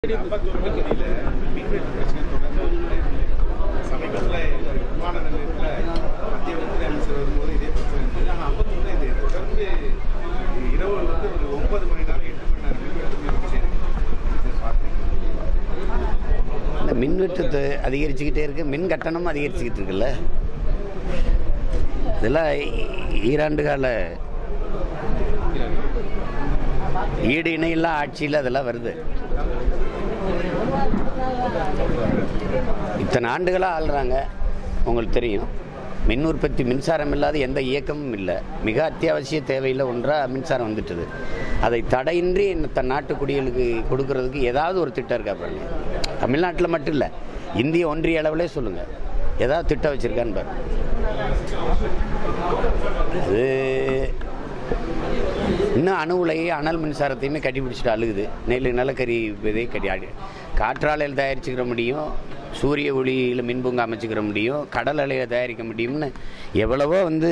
அப்பத்தூர்பதியில மீன்வெட்டு பிரச்சனை தொடர்ந்து வந்துட்டே இருக்கு. சமீபத்துல விமான நிலையத்துல மத்திய உள்துறை அமைச்சர் வரும்போது இதே பிரச்சனை இருந்தது ஆனா அப்பத்தூர்ல இது தொடர்ந்து இரவு வந்து ஒரு ஒன்பது மணி நேரம் எட்டு மணி நேரம் மின்வெட்டு இருந்துச்சு இதை பார்த்தேன் இந்த மின்வெட்டு அதிகரிச்சுக்கிட்டே இருக்கு மின் கட்டணமும் அதிகரிச்சுக்கிட்டு இருக்குல்ல இதெல்லாம் ஈ- ஈராண்டு கால ஈடு இணையில்லா ஆட்சியில் அதெல்லாம் வருது இத்தனை ஆண்டுகளாக ஆள்றாங்க உங்களுக்கு தெரியும் மின் உற்பத்தி மின்சாரம் இல்லாத எந்த இயக்கமும் இல்லை மிக அத்தியாவசிய தேவையில் ஒன்றாக மின்சாரம் வந்துட்டுது அதை தடையின்றி தன் நாட்டு குடிகளுக்கு கொடுக்கறதுக்கு ஏதாவது ஒரு திட்டம் இருக்கா பாருங்க தமிழ்நாட்டில் மட்டும் இல்லை இந்திய ஒன்றிய அளவிலே சொல்லுங்கள் ஏதாவது திட்டம் வச்சுருக்கான்னு பாருங்க அது இன்னும் அணு உலையை அனல் மின்சாரத்தையுமே கட்டி பிடிச்சிட்டு அழுகுது நெல் நிலக்கரி இதை கட்டி அடி காற்றாலையில் தயாரிச்சுக்கிற முடியும் சூரிய ஒளியில் மின்பூங்கா அமைச்சுக்கிற முடியும் கடல் அலையில் தயாரிக்க முடியும்னு எவ்வளவோ வந்து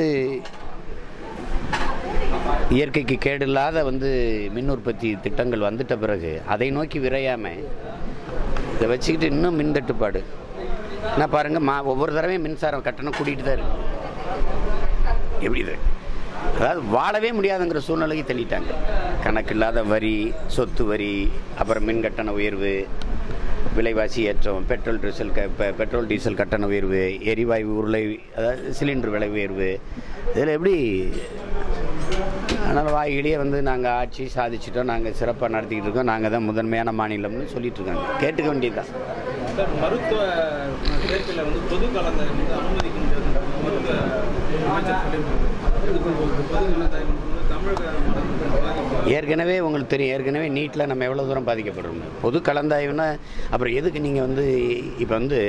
இயற்கைக்கு கேடில்லாத வந்து மின் உற்பத்தி திட்டங்கள் வந்துட்ட பிறகு அதை நோக்கி விரையாமல் இதை வச்சுக்கிட்டு இன்னும் மின் தட்டுப்பாடு என்ன பாருங்கள் மா ஒவ்வொரு தடவையும் மின்சாரம் கட்டணம் கூட்டிகிட்டு தான் இருக்கு எப்படி இது அதாவது வாழவே முடியாதுங்கிற சூழ்நிலைக்கு தள்ளிட்டாங்க கணக்கில்லாத வரி சொத்து வரி அப்புறம் மின் கட்டண உயர்வு விலைவாசி ஏற்றம் பெட்ரோல் டீசல் க பெ- பெட்ரோல் டீசல் கட்டண உயர்வு எரிவாயு உருளை அதாவது சிலிண்டர் விலை உயர்வு இதில் எப்படி அதனால் வாய்கிலேயே வந்து நாங்கள் ஆட்சி சாதிச்சிட்டோம் நாங்கள் சிறப்பாக நடத்திக்கிட்டு இருக்கோம் நாங்கள் தான் முதன்மையான மாநிலம்னு சொல்லிட்டு இருக்காங்க கேட்டுக்க வேண்டியதுதான் சார் மருத்துவ சேர்க்கையில் வந்து பொது கலந்த வந்து அனுமதிக்க முடியாது மருத்துவ அமைச்சர் சொல்லியிருக்காங்க இதுக்கு பொது கலந்தாய்வு வந்து தமிழக மருத்துவ பாதிப்பு ஏற்கனவே உங்களுக்கு தெரியும் ஏற்கனவே நீட்டில் நம்ம எவ்வளோ தூரம் பாதிக்கப்படுறோம் பொது கலந்தாய்வுனா அப்புறம் எதுக்கு நீங்கள் வந்து இப்போ வந்து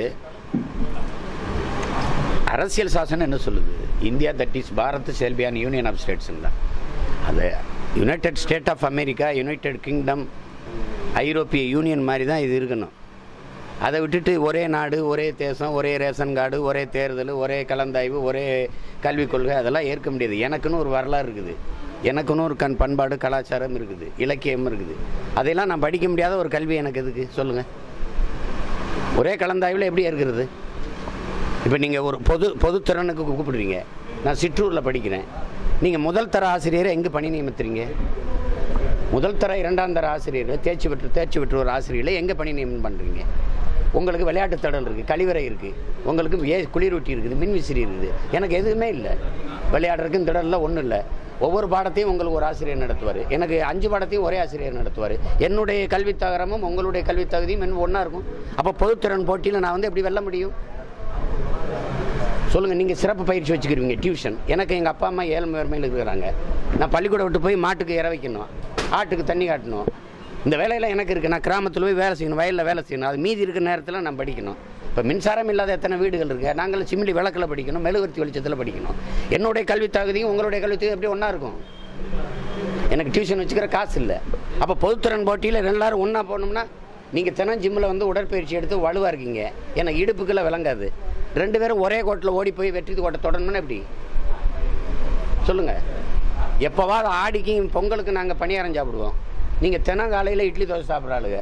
அரசியல் சாசனம் என்ன சொல்லுது India that is Bharat shall be an union of states தான் அது United State of America United Kingdom ஐரோப்பிய யூனியன் மாதிரி தான் இது இருக்கணும் அதை விட்டுட்டு ஒரே நாடு ஒரே தேசம் ஒரே ரேஷன் கார்டு ஒரே தேர்தல் ஒரே கலந்தாய்வு ஒரே கல்விக் கொள்கை அதெல்லாம் ஏற்க முடியாது எனக்குன்னு ஒரு வரலாறு இருக்குது எனக்குன்னு ஒரு கண் பண்பாடு கலாச்சாரம் இருக்குது இலக்கியம் இருக்குது அதையெல்லாம் நான் படிக்க முடியாத ஒரு கல்வி எனக்கு எதுக்கு சொல்லுங்கள் ஒரே கலந்தாய்வில் எப்படி இருக்கிறது இப்போ நீங்கள் ஒரு பொது பொதுத்திறனுக்கு கூப்பிடுறீங்க நான் சிற்றூரில் படிக்கிறேன் நீங்கள் முதல் தர ஆசிரியரை எங்கே பணி நியமித்துறீங்க முதல் தர இரண்டாம் தர ஆசிரியர்கள் தேர்ச்சி பெற்று தேர்ச்சி பெற்ற ஒரு ஆசிரியர்களை எங்கே பணி நியமனம் பண்ணுறீங்க உங்களுக்கு விளையாட்டு தடல் இருக்குது கழிவறை இருக்குது உங்களுக்கு ஏ குளிரூட்டி இருக்குது மின்விசிறி இருக்குது எனக்கு எதுவுமே இல்லை விளையாடுறதுக்கும் திடலில் ஒன்றும் இல்லை ஒவ்வொரு பாடத்தையும் உங்களுக்கு ஒரு ஆசிரியர் நடத்துவார் எனக்கு அஞ்சு பாடத்தையும் ஒரே ஆசிரியர் நடத்துவார் என்னுடைய கல்வித் தகரமும் உங்களுடைய கல்வித் தகுதியும் என்ன ஒன்றா இருக்கும் அப்போ பொதுத்திறன் போட்டியில் நான் வந்து எப்படி வெல்ல முடியும் சொல்லுங்கள் நீங்கள் சிறப்பு பயிற்சி வச்சுக்கிருவீங்க டியூஷன் எனக்கு எங்கள் அப்பா அம்மா ஏழ்மை வறுமையில் இருக்கிறாங்க நான் பள்ளிக்கூடம் விட்டு போய் மாட்டுக்கு இற வைக்கணும் ஆட்டுக்கு தண்ணி காட்டணும் இந்த வேலையெல்லாம் எனக்கு இருக்குது நான் கிராமத்தில் போய் வேலை செய்யணும் வயலில் வேலை செய்யணும் அது மீதி இருக்கிற நேரத்தில் நான் படிக்கணும் இப்போ மின்சாரம் இல்லாத எத்தனை வீடுகள் இருக்குது நாங்கள் சிமிலி விளக்கில் படிக்கணும் மெழுகுவர்த்தி வெளிச்சத்தில் படிக்கணும் என்னுடைய கல்வி தகுதியும் உங்களுடைய கல்வி தகுதி எப்படி ஒன்றா இருக்கும் எனக்கு டியூஷன் வச்சுக்கிற காசு இல்லை அப்போ பொதுத்திறன் போட்டியில் எல்லாரும் ஒன்றா போனோம்னா நீங்கள் தினம் ஜிம்மில் வந்து உடற்பயிற்சி எடுத்து வலுவாக இருக்கீங்க எனக்கு இடுப்புக்குள்ள விளங்காது ரெண்டு பேரும் ஒரே கோட்டில் ஓடி போய் வெற்றி கோட்டை தொடரணும்னா எப்படி சொல்லுங்கள் எப்போவாது ஆடிக்கு பொங்கலுக்கு நாங்கள் பணியாரம் சாப்பிடுவோம் நீங்கள் தினம் காலையில் இட்லி தோசை சாப்பிட்ற ஆளுங்க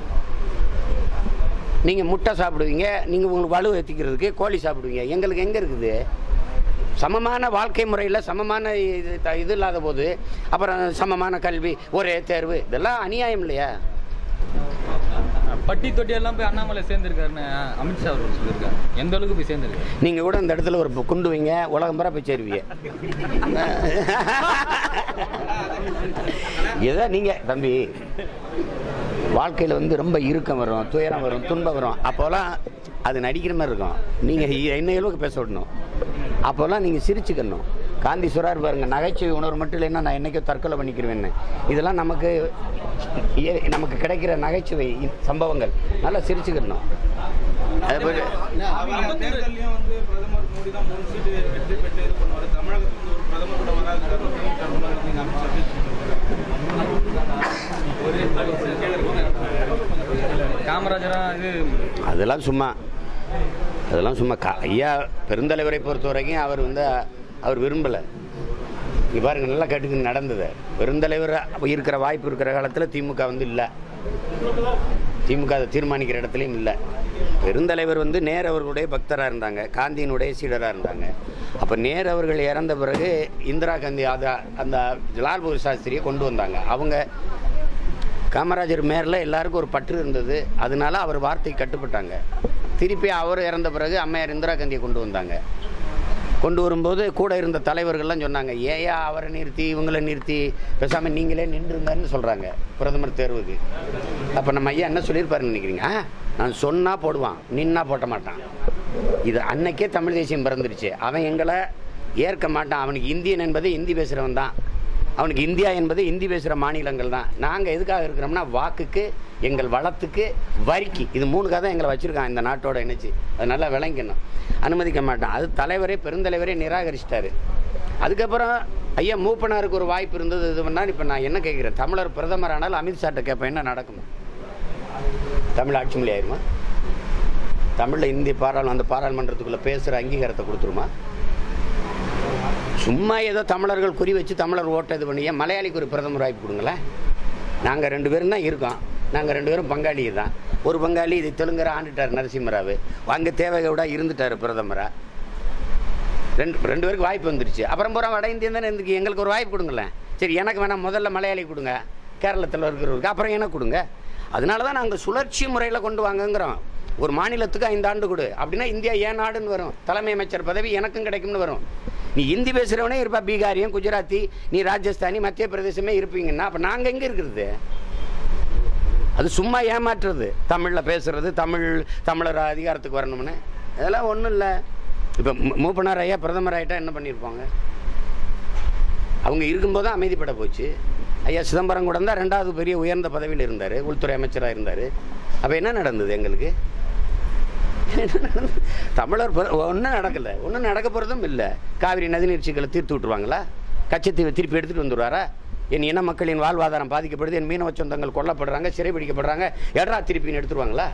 நீங்கள் முட்டை சாப்பிடுவீங்க நீங்கள் உங்களுக்கு வலு ஏற்றிக்கிறதுக்கு கோழி சாப்பிடுவீங்க எங்களுக்கு எங்கே இருக்குது சமமான வாழ்க்கை முறையில் சமமான இது த- இது இல்லாத போது அப்புறம் சமமான கல்வி ஒரே தேர்வு இதெல்லாம் அநியாயம் இல்லையா பட்டி தொட்டி எல்லாம் போய் அண்ணாமலை சேர்ந்திருக்காருன்னு அமித்ஷா அவர்கள் சொல்லியிருக்காரு எந்த அளவுக்கு போய் சேர்ந்திருக்காரு நீங்கள் கூட இந்த இடத்துல ஒரு குண்டு வைங்க உலகம் பூரா போய் சேருவீங்க ஏதோ நீங்கள் தம்பி வாழ்க்கையில் வந்து ரொம்ப இறுக்கம் வரும் துயரம் வரும் துன்பம் வரும் அப்போல்லாம் அது நடிக்கிற மாதிரி இருக்கும் நீங்கள் என்ன அளவுக்கு பேச விடணும் அப்போல்லாம் நீங்கள் சிரிச்சுக்கணும் காந்தி சொல்றாரு பாருங்க நகைச்சுவை உணர்வு மட்டும் இல்லைன்னா நான் என்னைக்கோ தற்கொலை பண்ணிக்கிறேன்னு இதெல்லாம் நமக்கு ஏ- நமக்கு கிடைக்கிற நகைச்சுவை சம்பவங்கள் நல்லா சிரிச்சுக்கணும் அது போல- அவர் தேர்தலையும் வந்து பிரதமர் மோடி தான் மூணு சீட்டு வெற்றி பெற்று இது பண்ணுவார் தமிழகத்துக்கு வந்து ஒரு பிரதமர் கூட வராது நீங்க அமித்ஷா காமராஜரா இது அதெல்லாம் சும்மா அதெல்லாம் சும்மா கா ஐயா பெருந்தலைவரை பொறுத்த வரைக்கும் அவர் வந்து அவர் விரும்பலை இங்கே பாருங்க நல்லா கேட்டுக்கு நடந்தது பெருந்தலைவர் இருக்கிற வாய்ப்பு இருக்கிற காலத்தில் திமுக வந்து இல்லை திமுக அதை தீர்மானிக்கிற இடத்துலையும் இல்லை பெருந்தலைவர் வந்து நேரு அவர்களுடைய பக்தராக இருந்தாங்க காந்தியினுடைய சீடராக இருந்தாங்க அப்போ நேரு அவர்கள் இறந்த பிறகு இந்திரா காந்தி அதை அந்த லால் பகதூர் சாஸ்திரியை கொண்டு வந்தாங்க அவங்க காமராஜர் மேரில் எல்லாருக்கும் ஒரு பற்று இருந்தது அதனால அவர் வார்த்தைக்கு கட்டுப்பட்டாங்க திருப்பி அவர் இறந்த பிறகு அம்மையார் இந்திரா காந்தியை கொண்டு வந்தாங்க கொண்டு வரும்போது கூட இருந்த தலைவர்கள்லாம் சொன்னாங்க ஏயா அவரை நிறுத்தி இவங்களை நிறுத்தி பேசாமல் நீங்களே நின்றுங்கன்னு சொல்கிறாங்க பிரதமர் தேர்வுக்கு அப்போ நம்ம ஐயா என்ன சொல்லியிருப்பாருன்னு நினைக்கிறீங்க ஆ, நான் சொன்னால் போடுவான் நின்னா போட்ட மாட்டான் இது அன்னைக்கே தமிழ் தேசியம் பிறந்துருச்சு அவன் எங்களை ஏற்க மாட்டான் அவனுக்கு இந்தியன் என்பது இந்தி பேசுகிறவன் தான் அவனுக்கு இந்தியா என்பது இந்தி பேசுகிற மாநிலங்கள் தான் நாங்கள் எதுக்காக இருக்கிறோம்னா வாக்குக்கு எங்கள் வளத்துக்கு வரிக்கு இது மூணுக்காக தான் எங்களை வச்சுருக்கான் இந்த நாட்டோட இணைச்சு அது நல்லா விளங்கணும் அனுமதிக்க மாட்டான் அது தலைவரே பெருந்தலைவரே நிராகரிச்சிட்டாரு அதுக்கப்புறம் ஐயா மூப்பனாருக்கு ஒரு வாய்ப்பு இருந்தது இது பண்ணால் இப்போ நான் என்ன கேட்குறேன் தமிழர் பிரதமர் ஆனால் அமித்ஷாட்ட கேட்பேன் என்ன நடக்கும் தமிழ் ஆட்சி மொழி ஆயிருமா தமிழில் இந்திய பாராளு அந்த பாராளுமன்றத்துக்குள்ளே பேசுகிற அங்கீகாரத்தை கொடுத்துருமா சும்மா ஏதோ தமிழர்கள் குறி வச்சு தமிழர் ஓட்ட இது பண்ணி ஏன் மலையாளிக்கு ஒரு பிரதமர் வாய்ப்பு கொடுங்களேன் நாங்கள் ரெண்டு பேரும் தான் இருக்கோம் நாங்கள் ரெண்டு பேரும் பங்காளி தான் ஒரு பங்காளி இது தெலுங்கரை ஆண்டுட்டார் நரசிம்மராவு அங்கே தேவகவுடா இருந்துட்டார் பிரதமரா ரெண்டு ரெண்டு பேருக்கு வாய்ப்பு வந்துருச்சு அப்புறம் பூரா வட இந்தியன் தானே இருந்துக்கு எங்களுக்கு ஒரு வாய்ப்பு கொடுங்களேன் சரி எனக்கு வேணாம் முதல்ல மலையாளி கொடுங்க கேரளத்தில் இருக்கிறவருக்கு அப்புறம் எனக்கு கொடுங்க அதனால தான் நாங்கள் சுழற்சி முறையில் கொண்டு வாங்கங்கிறோம் ஒரு மாநிலத்துக்கு ஐந்து ஆண்டு கொடு அப்படின்னா இந்தியா ஏன் நாடுன்னு வரும் தலைமை அமைச்சர் பதவி எனக்கும் கிடைக்கும்னு வரும் நீ ஹிந்தி பேசுகிறவனே இருப்பா பீகாரியும் குஜராத்தி நீ ராஜஸ்தானி மத்திய பிரதேசமே இருப்பீங்கன்னா அப்போ நாங்கள் எங்கே இருக்கிறது அது சும்மா ஏமாற்றுறது தமிழில் பேசுறது தமிழ் தமிழர் அதிகாரத்துக்கு வரணும்னு இதெல்லாம் ஒன்றும் இல்லை இப்போ மூப்பனார் ஐயா பிரதமர் ஆகிட்டா என்ன பண்ணியிருப்பாங்க அவங்க இருக்கும்போது தான் அமைதிப்பட போச்சு ஐயா சிதம்பரம் கூட தான் ரெண்டாவது பெரிய உயர்ந்த பதவியில் இருந்தார் உள்துறை அமைச்சராக இருந்தார் அப்போ என்ன நடந்தது எங்களுக்கு தமிழர் ஒன்றும் நடக்கலை ஒன்றும் நடக்க போகிறதும் இல்லை காவிரி நதிநீர் சிக்கலை தீர்த்து விட்டுருவாங்களா கச்சத்தீவை திருப்பி எடுத்துகிட்டு வந்துடுவாரா என் இன மக்களின் வாழ்வாதாரம் பாதிக்கப்படுது என் மீனவ சொந்தங்கள் கொல்லப்படுறாங்க சிறைபிடிக்கப்படுறாங்க எடரா திருப்பின்னு எடுத்துருவாங்களா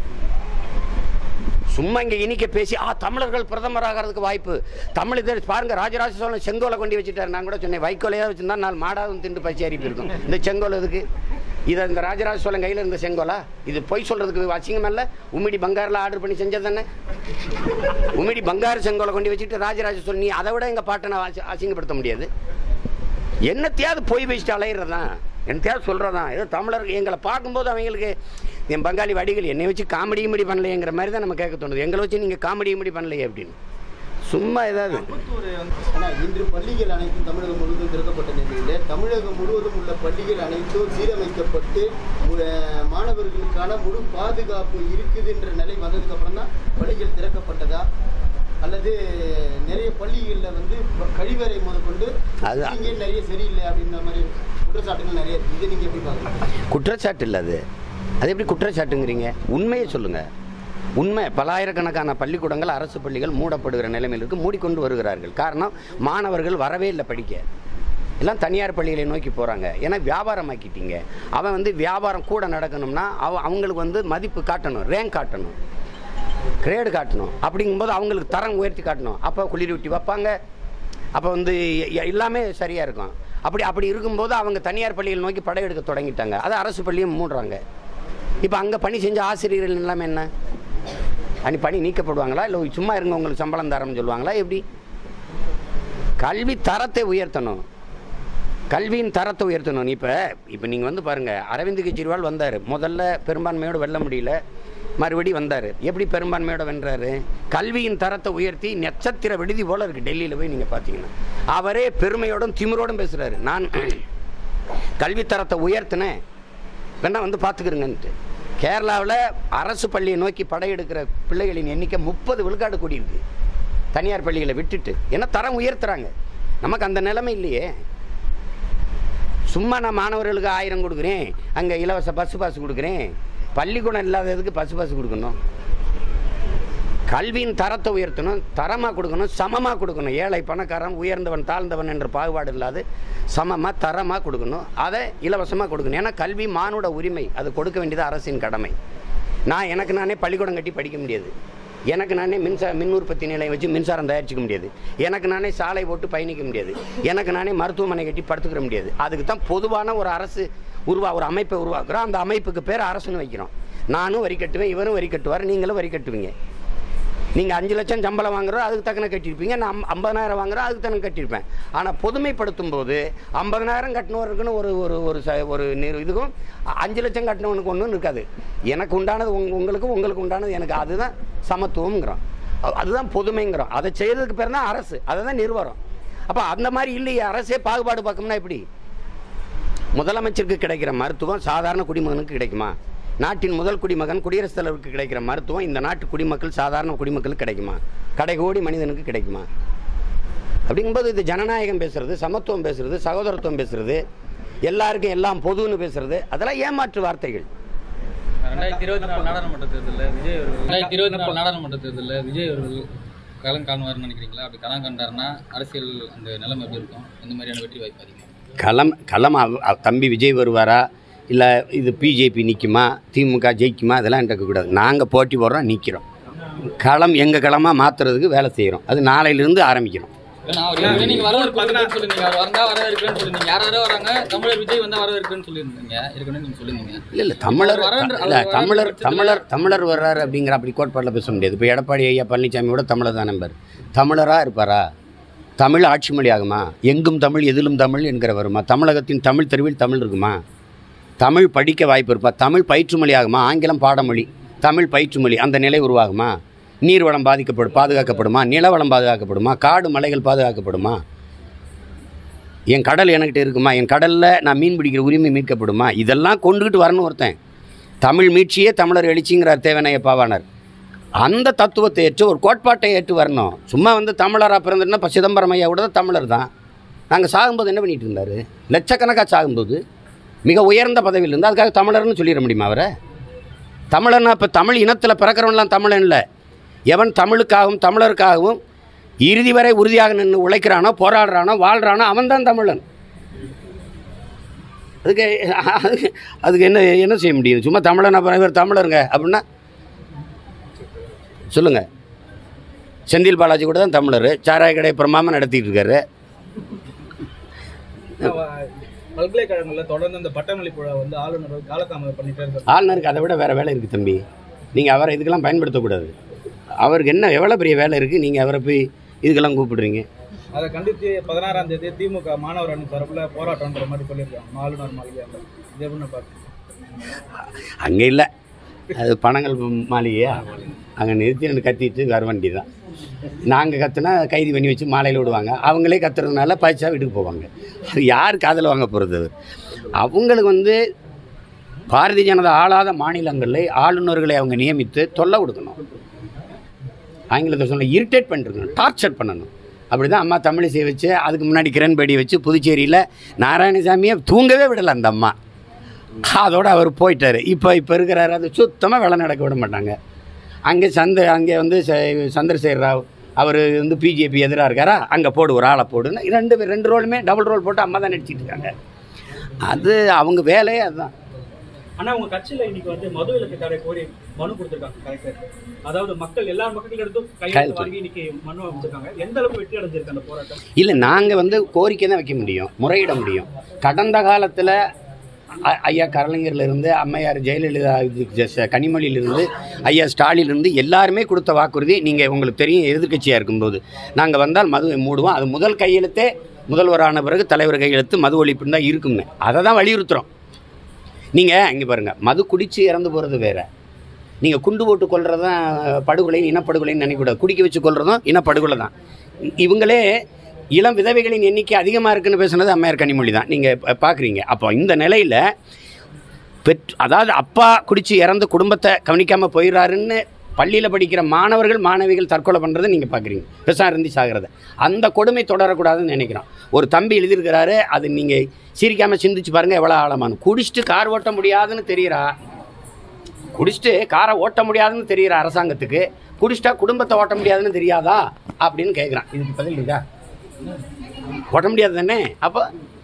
சும்மா இங்கே இனிக்க பேசி ஆ தமிழர்கள் பிரதமர் ஆகிறதுக்கு வாய்ப்பு தமிழ் இதை பாருங்க ராஜராஜ சோழன் செங்கோலை கொண்டு வச்சுட்டாரு நான் கூட சொன்னேன் வைக்கோலையாக வச்சிருந்தா நாலு மாடாவும் திண்டு பசி அரிப்பு இருக்கும் இந்த செங்கோல் எதுக்கு இதை இந்த ராஜராஜ சோழன் கையில் இருந்த செங்கோலா இது பொய் சொல்றதுக்கு அசிங்கம் இல்லை உம்மிடி பங்காரில் ஆர்டர் பண்ணி செஞ்சது தானே உம்மிடி பங்காரு செங்கோலை கொண்டு வச்சுட்டு ராஜராஜ சோழன் நீ அதை விட எங்கள் பாட்டை நான் அசி- அசிங்கப்படுத்த முடியாது என்னத்தையாவது பொய் பேசிட்டு அலையிறதான் என்னத்தையாவது சொல்கிறதான் ஏதோ தமிழர் எங்களை பார்க்கும்போது அவங்களுக்கு என் பங்காளி வடிகள் என்னை வச்சு காமெடி கிமெடி பண்ணலையேங்கிற மாதிரி தான் நம்ம கேட்க தோணுது எங்களை வச்சு நீங்கள் காமெடி கிமெடி பண்ணலையே அப்படின்னு சும்மா ஏதாவது ஆனா இன்று பள்ளிகள் அனைத்தும் தமிழகம் முழுவதும் திறக்கப்பட்ட நிலையில தமிழகம் முழுவதும் உள்ள பள்ளிகள் அனைத்தும் சீரமைக்கப்பட்டு அஹ், மாணவர்களுக்கான முழு பாதுகாப்பு இருக்குதுன்ற நிலை வந்ததுக்கு அப்புறம் தான் பள்ளிகள் திறக்கப்பட்டதா அல்லது நிறைய பள்ளிகளில் வந்து ப- கழிவறை முதற்கொண்டு அது- இங்கே நிறைய சரியில்லை அப்படின்ற மாதிரி குற்றச்சாட்டுகள் நிறைய இருக்கு. இதை நீங்க எப்படி பாக்குறீங்க குற்றச்சாட்டு இல்லை அது அது எப்படி குற்றச்சாட்டுங்கிறீங்க உண்மையை சொல்லுங்கள் உண்மை பலாயிரக்கணக்கான பள்ளிக்கூடங்கள் அரசு பள்ளிகள் மூடப்படுகிற நிலைமையில் இருக்கு மூடிக்கொண்டு வருகிறார்கள் காரணம் மாணவர்கள் வரவே இல்லை படிக்க எல்லாம் தனியார் பள்ளிகளை நோக்கி போகிறாங்க ஏன்னா வியாபாரமாக்கிட்டீங்க அவன் வந்து வியாபாரம் கூட நடக்கணும்னா அவ அவங்களுக்கு வந்து மதிப்பு காட்டணும் ரேங்க் காட்டணும் கிரேடு காட்டணும் அப்படிங்கும்போது அவங்களுக்கு தரம் உயர்த்தி காட்டணும் அப்போ குளிர் ஊட்டி வைப்பாங்க அப்போ வந்து எ- எல்லாமே சரியாக இருக்கும் அப்படி அப்படி இருக்கும்போது அவங்க தனியார் பள்ளிகள் நோக்கி படையெடுக்க தொடங்கிட்டாங்க அது அரசு பள்ளியும் மூடுறாங்க இப்போ அங்கே பணி செஞ்ச ஆசிரியர்கள் எல்லாமே என்ன அனி பணி நீக்கப்படுவாங்களா இல்லை சும்மா இருங்க உங்களுக்கு சம்பளம் தரம்னு சொல்லுவாங்களா எப்படி கல்வி தரத்தை உயர்த்தணும் கல்வியின் தரத்தை உயர்த்தணும் இப்போ இப்போ நீங்கள் வந்து பாருங்கள் அரவிந்த் கெஜ்ரிவால் வந்தார் முதல்ல பெரும்பான்மையோடு வெல்ல முடியல மறுபடி வந்தார் எப்படி பெரும்பான்மையோட வென்றாரு கல்வியின் தரத்தை உயர்த்தி நட்சத்திர விடுதி போல இருக்குது டெல்லியில் போய் நீங்கள் பார்த்தீங்கன்னா அவரே பெருமையோடும் திமிரோடும் பேசுகிறாரு நான் கல்வி தரத்தை உயர்த்தினேன் வேணா வந்து பார்த்துக்கிறங்கன்ட்டு கேரளாவில் அரசு பள்ளியை நோக்கி படையெடுக்கிற பிள்ளைகளின் எண்ணிக்கை முப்பது விழுக்காடு கூடியிருக்கு தனியார் பள்ளிகளை விட்டுட்டு ஏன்னா தரம் உயர்த்துறாங்க நமக்கு அந்த நிலைமை இல்லையே சும்மா நான் மாணவர்களுக்கு ஆயிரம் கொடுக்குறேன் அங்கே இலவச பஸ் பாஸ் கொடுக்குறேன் பள்ளிக்கூடம் இல்லாததுக்கு பஸ் பாஸ் கொடுக்கணும் கல்வியின் தரத்தை உயர்த்தணும் தரமாக கொடுக்கணும் சமமாக கொடுக்கணும் ஏழை பணக்காரன் உயர்ந்தவன் தாழ்ந்தவன் என்ற பாகுபாடு இல்லாது சமமாக தரமாக கொடுக்கணும் அதை இலவசமாக கொடுக்கணும் ஏன்னா கல்வி மானுட உரிமை அது கொடுக்க வேண்டியது அரசின் கடமை நான் எனக்கு நானே பள்ளிக்கூடம் கட்டி படிக்க முடியாது எனக்கு நானே மின்சார மின் உற்பத்தி நிலையம் வச்சு மின்சாரம் தயாரிச்சிக்க முடியாது எனக்கு நானே சாலை போட்டு பயணிக்க முடியாது எனக்கு நானே மருத்துவமனை கட்டி படுத்துக்கிற முடியாது அதுக்கு தான் பொதுவான ஒரு அரசு உருவா ஒரு அமைப்பை உருவாக்குறோம் அந்த அமைப்புக்கு பேர் அரசுன்னு வைக்கிறோம் நானும் வரி கட்டுவேன் இவரும் வரி கட்டுவார் நீங்களும் வரி கட்டுவீங்க நீங்கள் அஞ்சு லட்சம் சம்பளம் வாங்குறோம் அதுக்கு தக்கன கட்டியிருப்பீங்க நான் ஐம்- ஐம்பதனாயிரம் வாங்குறோம் அதுக்கு தக்கன கட்டியிருப்பேன் ஆனால் பொதுமைப்படுத்தும் போது ஐம்பதனாயிரம் கட்டினவருக்குன்னு ஒரு ஒரு ஒரு ச ஒரு நிறு இதுக்கும் அ- அஞ்சு லட்சம் கட்டினவனுக்கு ஒன்றும் இருக்காது எனக்கு உண்டானது உங்க உங்களுக்கு உங்களுக்கு உண்டானது எனக்கு அதுதான் சமத்துவம்ங்கிறோம் அ- அதுதான் பொதுமைங்கிறோம் அதை செய்யறதுக்கு பேர் தான் அரசு அதை தான் நிறுவனம் அப்போ அந்த மாதிரி இல்லையே அரசே பாகுபாடு பார்க்கணும்னா எப்படி முதலமைச்சருக்கு கிடைக்கிற மருத்துவம் சாதாரண குடிமகனுக்கு கிடைக்குமா நாட்டின் முதல் குடிமகன் குடியரசுத் தலைவருக்கு கிடைக்கிற மருத்துவம் இந்த நாட்டு குடிமக்கள் சாதாரண குடிமக்களுக்கு கிடைக்குமா கடைகோடி மனிதனுக்கு கிடைக்குமா அப்படிங்கும்போது இது ஜனநாயகம் பேசுறது சமத்துவம் பேசுறது சகோதரத்துவம் பேசுறது எல்லாருக்கும் எல்லாம் பொதுன்னு பேசுறது அதெல்லாம் ஏமாற்று வார்த்தைகள் ரெண்டாயிரத்தி இருபத்தி நாலு நாடாளுமன்ற தேர்தலில் விஜய் அவர்கள் ரெண்டாயிரத்தி இருபத்தி நாலு நாடாளுமன்ற தேர்தலில் விஜய் அவர்கள் களம் காணுவார்னு நினைக்கிறீங்களா அப்படி களம் கண்டாருன்னா அரசியல் அந்த நிலைமை எப்படி இருக்கும் இந்த மாதிரியான வெற்றி வாய்ப்பு அதிகம் களம் களம் அவ- அவ- தம்பி விஜய் வருவாரா இல்லை இது பிஜேபி நிற்குமா திமுக ஜெயிக்குமா அதெல்லாம் இருக்கக்கூடாது நாங்கள் போட்டி போடுறோம் நிற்கிறோம் களம் எங்கள் களமாக மாற்றுறதுக்கு வேலை செய்கிறோம் அது நாளையிலிருந்து ஆரம்பிக்கிறோம் ஏன்னா அவர் ஏற்கனவே நீங்க வரவேற்கிறேன்னு சொல்லிருந்தீங்க அவர் வந்தா வரவேற்கிறேன்னு சொல்லிருந்தீங்க யார் யாரோ வராங்க தமிழர் விஜய் வந்தா வரவேற்கிறேன்னு சொல்லியிருந்தீங்க ஏற்கனவே நீங்க சொல்லியிருந்தீங்க இல்லை இல்லை தமிழர் அவர் வரன்ற- இல்லை அவர் தமிழர் வரன்ற தமிழர் தமிழர் வர்றாரு அப்படிங்கிற அப்படி கோட்பாட்டில் பேச முடியாது இப்போ எடப்பாடி ஐயா பழனிசாமியோட தமிழர் தான் நம்பர் தமிழராக இருப்பாரா தமிழ் ஆட்சி மொழி ஆகுமா எங்கும் தமிழ் எதிலும் தமிழ் என்கிற வருமா தமிழகத்தின் தமிழ் தெருவில் தமிழ் இருக்குமா தமிழ் படிக்க வாய்ப்பு இருப்பா தமிழ் பயிற்று மொழி ஆகுமா ஆங்கிலம் பாடமொழி தமிழ் பயிற்று மொழி அந்த நிலை உருவாகுமா நீர்வளம் பாதிக்கப்படும் பாதுகாக்கப்படுமா நிலவளம் பாதுகாக்கப்படுமா காடு மலைகள் பாதுகாக்கப்படுமா என் கடல் என்கிட்ட இருக்குமா என் கடலில் நான் மீன் பிடிக்கிற உரிமை மீட்கப்படுமா இதெல்லாம் கொண்டுகிட்டு வரணும் ஒருத்தன் தமிழ் மீட்சியே தமிழர் எழுச்சிங்கிறார் தேவனைய பாவாணர் அந்த தத்துவத்தை ஏற்று ஒரு கோட்பாட்டை ஏற்று வரணும் சும்மா வந்து தமிழராக பிறந்திருந்தா இப்போ சிதம்பரம் ஐயா கூட தான் தமிழர் தான் நாங்கள் சாகும்போது என்ன பண்ணிட்டு இருந்தார் லட்சக்கணக்காக சாகும்போது மிக உயர்ந்த பதவியில் இருந்து அதுக்காக தமிழர்னு சொல்லிட முடியுமா அவரை தமிழர்னா இப்போ தமிழ் இனத்தில் பிறக்கிறவன்லாம் தமிழன் இல்லை எவன் தமிழுக்காகவும் தமிழருக்காகவும் இறுதி வரை உறுதியாக நின்று உழைக்கிறானோ போராடுறானோ வாழ்கிறானோ அவன்தான் தமிழன் அதுக்கு அதுக்கு அதுக்கு என்ன என்ன செய்ய முடியும் சும்மா தமிழன் அப்புறம் இவர் தமிழருங்க அப்படின்னா சொல்லுங்கள் செந்தில் பாலாஜி கூட தான் தமிழர் சாராய கடை பிரமாம நடத்திட்டு இருக்காரு பல்கலைக்கழகங்களில் தொடர்ந்து அந்த பட்டமளிப்பு விழா வந்து ஆளுநர் காலதாமதம் பண்ணிட்டே இருக்காரு ஆளுநருக்கு அதை விட வேறு வேலை இருக்குது தம்பி நீங்கள் அவரை இதுக்கெல்லாம் பயன்படுத்தக்கூடாது அவருக்கு என்ன எவ்வளோ பெரிய வேலை இருக்குது நீங்கள் அவரை போய் இதுக்கெல்லாம் கூப்பிடுறீங்க அதை கண்டித்து பதினாறாம் தேதி திமுக மாணவர் அணி தரப்புல போராட்டம்ன்ற மாதிரி சொல்லியிருக்காங்க ஆளுநர் மாளிகையாண்ட இது எப்படின்னு பார்த்து அங்கே இல்லை அது பணங்கள் மாளிகையா அங்கே நிறுத்தி ரெண்டு கத்திட்டு வர வண்டி தான் நாங்கள் கத்துனா கைது பண்ணி வச்சு மாலையில் விடுவாங்க அவங்களே கத்துறதுனால பைசா வீட்டுக்கு போவாங்க அது யார் காதில் வாங்க போகிறது அவங்களுக்கு வந்து பாரதிய ஜனதா ஆளாத மாநிலங்களில் ஆளுநர்களை அவங்க நியமித்து தொல்லை கொடுக்கணும் ஆங்கிலத்தை சொல்ல இரிட்டேட் பண்ணிருக்கணும் டார்ச்சர் பண்ணணும் அப்படி தான் அம்மா தமிழிசை வச்சு அதுக்கு முன்னாடி கிரண்பேடி வச்சு புதுச்சேரியில் நாராயணசாமியை தூங்கவே விடலை அந்த அம்மா அதோட அவர் போயிட்டார் இப்போ இப்போ இருக்கிறாரு அது சுத்தமாக வேலை நடக்க விட மாட்டாங்க அங்கே சந்த அங்கே வந்து ச- சந்திரசேகர் ராவ் அவர் வந்து பிஜேபி எதிராக இருக்காரா அங்கே போடு ஒரு ஆளை போடுன்னு ரெண்டு பேர் ரெண்டு ரோலுமே டபுள் ரோல் போட்டு அம்மா தான் நடிச்சிட்டு இருக்காங்க அது அவங்க வேலையே அதுதான் ஆனா உங்க கட்சியில இன்னைக்கு வந்து மது விலக்கு தடை கோரி மனு கொடுத்திருக்காங்க கலெக்டர் அதாவது மக்கள் எல்லா மக்களிடத்தும் கையெழுத்து கையெழுத்து. வாங்கி இன்னைக்கு மனு அமைச்சிருக்காங்க எந்த அளவுக்கு வெற்றி அடைஞ்சிருக்கு அந்த போராட்டம் இல்லை நாங்கள் வந்து கோரிக்கை தான் வைக்க முடியும் முறையிட முடியும் கடந்த காலத்தில் ஐயா கலைஞர்லேருந்து அம்மையார் ஜெயலலிதா இது ஜ- கனிமொழியிலிருந்து ஐயா ஸ்டாலினிலிருந்து எல்லாருமே கொடுத்த வாக்குறுதி நீங்கள் உங்களுக்கு தெரியும் எதிர்க்கட்சியாக இருக்கும்போது நாங்கள் வந்தால் மதுவை மூடுவோம் அது முதல் கையெழுத்தே முதல்வரான பிறகு தலைவர் கையெழுத்து மது ஒழிப்புன்னு தான் இருக்குங்க அதை தான் வலியுறுத்துகிறோம் நீங்கள் இங்கே பாருங்கள் மது குடித்து இறந்து போகிறது வேற நீங்கள் குண்டு போட்டு கொள்றது தான் படுகொலை இனப்படுகொலைன்னு நினைக்கக்கூடாது குடிக்க வச்சு கொள்றதும் இனப்படுகொலை தான் இ- இவங்களே இளம் விதவைகளின் எண்ணிக்கை அதிகமாக இருக்குன்னு பேசுனது அம்மையார் கனிமொழி தான் நீங்கள் பார்க்குறீங்க அப்போ இந்த நிலையில் பெற் அதாவது அப்பா குடித்து இறந்து குடும்பத்தை கவனிக்காமல் போயிடுறாருன்னு பள்ளியில் படிக்கிற மாணவர்கள் மாணவிகள் தற்கொலை பண்ணுறதை நீங்கள் பார்க்குறீங்க விஷம் இருந்து சாகிறத அந்த கொடுமை தொடரக்கூடாதுன்னு நினைக்கிறோம் ஒரு தம்பி எழுதியிருக்கிறாரு அது நீங்கள் சிரிக்காமல் சிந்திச்சு பாருங்கள் எவ்வளோ ஆழமானு குடிச்சிட்டு கார் ஓட்ட முடியாதுன்னு தெரியுறா குடிச்சிட்டு காரை ஓட்ட முடியாதுன்னு தெரியுற அரசாங்கத்துக்கு குடிச்சிட்டா குடும்பத்தை ஓட்ட முடியாதுன்னு தெரியாதா அப்படின்னு கேட்குறான் இதுக்கு பதில் இருக்கா ஓட்ட முடியாது தானே அப்போ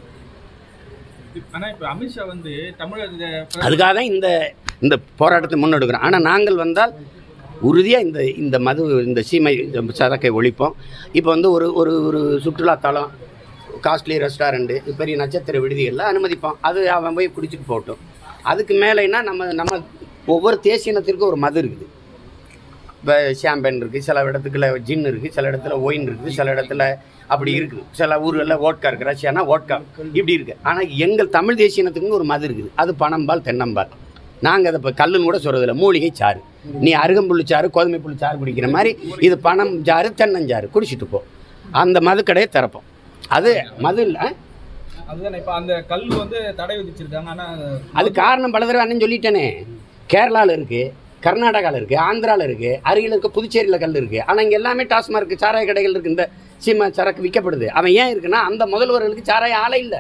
ஆனா இப்ப அமித்ஷா வந்து தமிழக அதுக்காக தான் இந்த இந்த போராட்டத்தை முன்னெடுக்கிறோம் ஆனால் நாங்கள் வந்தால் உறுதியாக இந்த இந்த மது இந்த சீமை சரக்கை ஒழிப்போம் இப்போ வந்து ஒரு ஒரு ஒரு சுற்றுலாத்தலம் காஸ்ட்லி ரெஸ்டாரண்ட்டு பெரிய நட்சத்திர விடுதிகளில் அனுமதிப்போம் அது அவன் போய் குடிச்சிட்டு போகட்டும் அதுக்கு மேலேன்னா நம்ம நம்ம ஒவ்வொரு தேசியனத்திற்கும் ஒரு மது இருக்குது இப்போ ஷாம்பேன் இருக்குது சில இடத்துக்குள்ள ஜின் இருக்குது சில இடத்துல ஒயின் இருக்குது சில இடத்துல அப்படி இருக்குது சில ஊர்களில் ஓட்கா இருக்குது ரஷ்யானா ஓட்கா இப்படி இருக்குது ஆனால் எங்கள் தமிழ் தேசியனத்துக்குன்னு ஒரு மது இருக்குது அது பனம்பால் தென்னம்பால் நாங்கள் அதை இப்போ கல்லுன்னு கூட சொல்கிறதில்ல மூலிகை சாறு நீ அருகம்புல்லு சாறு கோதுமை புல்லு சாறு குடிக்கிற மாதிரி இது பனம் சாறு தென்னஞ்சாறு குடிச்சிட்டு போ அந்த மதுக்கடையை திறப்போம் அது மது இல்லை அதுதான் இப்போ அந்த கல் வந்து தடை விதிச்சிருக்காங்க ஆனா அது காரணம் பல தடவை அண்ணன் சொல்லிட்டேனே கேரளாவில் இருக்குது கர்நாடகாவில் இருக்குது ஆந்திராவில் இருக்குது அருகில் இருக்க புதுச்சேரியில் கல் இருக்குது ஆனால் இங்கே எல்லாமே டாஸ்மார்க் சாராய கடைகள் இருக்குது இந்த சீமா சரக்கு விற்கப்படுது அவன் ஏன் இருக்குன்னா அந்த முதல்வர்களுக்கு சாராய ஆலை இல்லை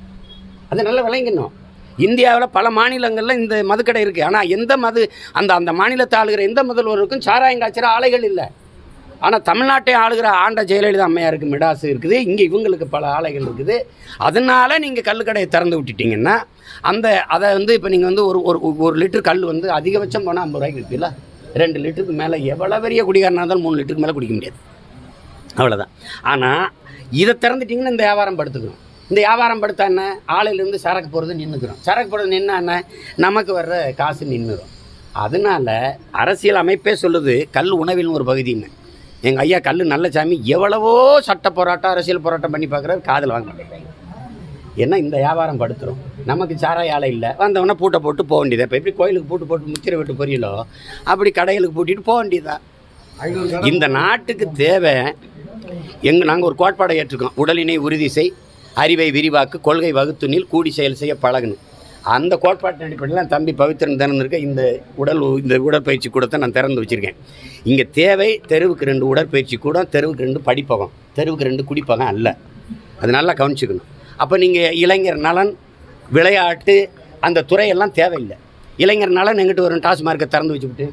அது நல்லா விளங்கணும் இந்தியாவில் பல மாநிலங்களில் இந்த மதுக்கடை இருக்குது ஆனால் எந்த மது அந்த அந்த மாநிலத்தை ஆளுகிற எந்த முதல்வருக்கும் சாராயம் காய்ச்சற ஆலைகள் இல்லை ஆனால் தமிழ்நாட்டை ஆளுகிற ஆண்ட ஜெயலலிதா அம்மையாருக்கு மிடாசு இருக்குது இங்கே இவங்களுக்கு பல ஆலைகள் இருக்குது அதனால நீங்கள் கல்லுக்கடையை திறந்து விட்டுட்டீங்கன்னா அந்த அதை வந்து இப்போ நீங்கள் வந்து ஒரு ஒரு ஒரு லிட்டர் கல் வந்து அதிகபட்சம் போனால் ஐம்பது ரூபாய்க்கு விற்கல ரெண்டு லிட்டருக்கு மேலே எவ்வளோ பெரிய குடிகாரனாக இருந்தாலும் மூணு லிட்டருக்கு மேலே குடிக்க முடியாது அவ்வளோதான் ஆனால் இதை திறந்துட்டிங்கன்னா இந்த வியாபாரம் படுத்துக்கணும் இந்த வியாபாரம் படுத்தா என்ன ஆலையிலேருந்து சரக்கு போகிறது நின்றுக்கிறோம் சரக்கு போகிறது நின்னா என்ன நமக்கு வர்ற காசு நின்றுடும் அதனால அரசியல் அமைப்பே சொல்லுது கல் உணவின் ஒரு பகுதின்னு எங்கள் ஐயா கல் நல்ல சாமி எவ்வளவோ சட்ட போராட்டம் அரசியல் போராட்டம் பண்ணி பார்க்குறாரு காதில் வாங்க மாட்டேங்கிறாங்க ஏன்னா இந்த வியாபாரம் படுத்துரும் நமக்கு சாராய ஆலை இல்லை வந்தவொடனே பூட்டை போட்டு போக வேண்டியது இப்போ எப்படி கோயிலுக்கு பூட்டு போட்டு முத்திரை விட்டு பொரியலோ அப்படி கடைகளுக்கு பூட்டிட்டு போக வேண்டியதுதான் இந்த நாட்டுக்கு தேவை எங்க நாங்கள் ஒரு கோட்பாடை ஏற்றுக்கோம் உடலினை உறுதி செய் அறிவை விரிவாக்கு கொள்கை வகுத்துனில் கூடி செயல் செய்ய பழகணும் அந்த கோட்பாட்டின் அடிப்படையில் என் தம்பி பவித்திரன் திறந்திருக்க இந்த உடல் இந்த உடற்பயிற்சி கூடத்தை நான் திறந்து வச்சுருக்கேன் இங்கே தேவை தெருவுக்கு ரெண்டு உடற்பயிற்சி கூடம் தெருவுக்கு ரெண்டு படிப்பகம் தெருவுக்கு ரெண்டு குடிப்பகம் அல்ல அது நல்லா கவனிச்சுக்கணும் அப்போ நீங்கள் இளைஞர் நலன் விளையாட்டு அந்த துறையெல்லாம் தேவையில்லை இளைஞர் நலன் எங்கிட்ட வரும் டாஸ்மார்க்கை திறந்து வச்சுக்கிட்டு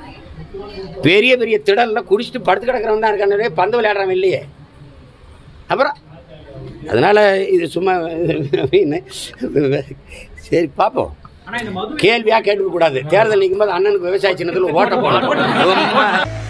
பெரிய பெரிய திடலில் குடிச்சிட்டு படுத்து கிடக்கிறவன் தான் இருக்கானே பந்து விளையாடுறவன் இல்லையே அப்புறம் அதனால் இது சும்மா சரி பார்ப்போம் ஆனா இந்த மது கேள்வியாக கேட்டுக்க கூடாது தேர்தல் நிற்கும்போது அண்ணனுக்கு விவசாய சின்னத்தில் ஓட்ட போகலாம்